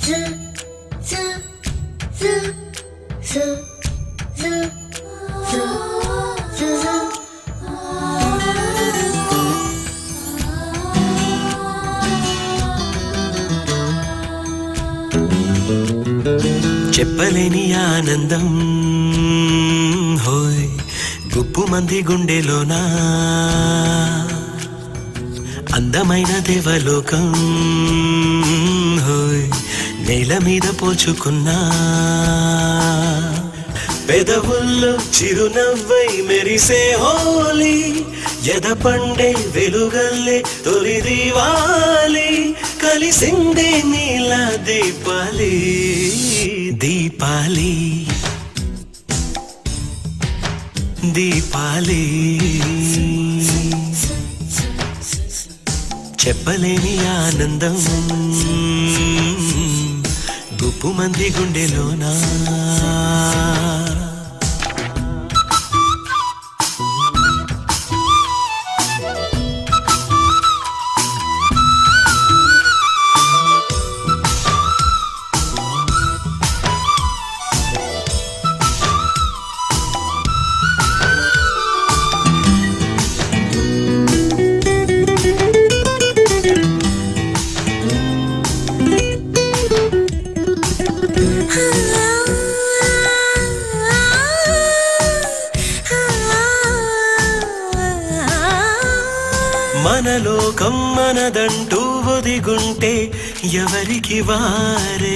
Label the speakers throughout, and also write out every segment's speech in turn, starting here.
Speaker 1: చెప్పలేని ఆనందం హోయ్ గుప్పు మంది గుండెలోనా అందమైన దేవలోకం హోయ్ నేల మీద పోచుకున్నా పెదవుల్లో చిరునవ్వై మెరిసే హోలీ ఎద పండే వెలుగల్లే తొలి దీవాలి కలిసిందే నీల దీపాలి దీపాలి దీపాలి చెప్పలేని ఆనందం గుప్పు మంది గుండెలోనా మన లోకం మనదంటూ ఒదిగుంటే ఎవరికి వారే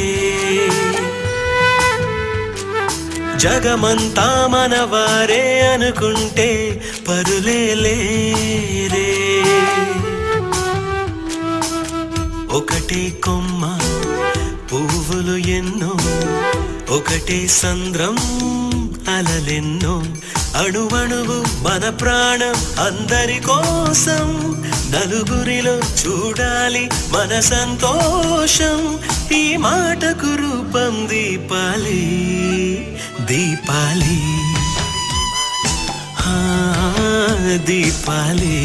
Speaker 1: జగమంతా మనవారే అనుకుంటే పరులే లేరే ఒకటే కొమ్మ పువ్వులు ఎన్నో ఒకటే సంద్రం అలలెన్నో అణువణువు మన ప్రాణం అందరి కోసం నలుగురిలో చూడాలి మన సంతోషం ఈ మాటకు రూపం దీపాలి దీపాలి ఆ, దీపాలి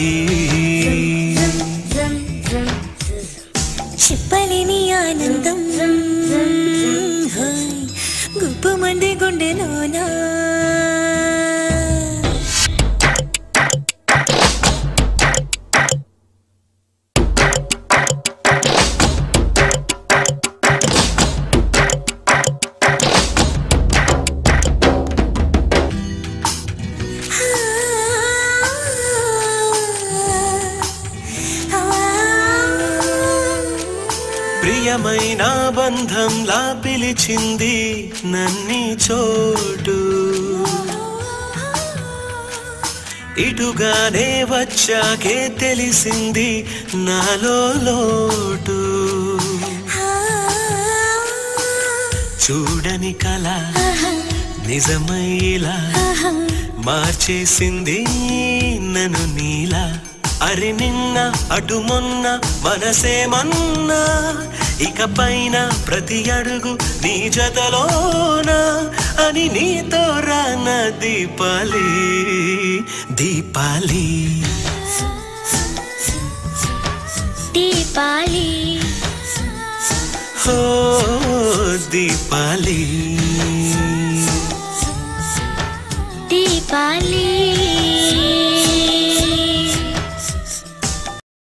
Speaker 2: చెప్పలేని ఆనందం హాయ్, గుప్పు మంది గుండెలోనా
Speaker 1: ప్రియమైన బంధంలా పిలిచింది నన్ని చోటు ఇటుగానే వచ్చాకే తెలిసింది నాలో లోటు చూడని కళ నిజమైలా మార్చేసింది నన్ను నీలా అరి నిన్న అటు మొన్న మనసేమన్నా ఇక పైన ప్రతి అడుగు నీ జతలోన అని నీతో రాన దీపాలి దీపాలి
Speaker 2: దీపాలి
Speaker 1: ఓ దీపాలి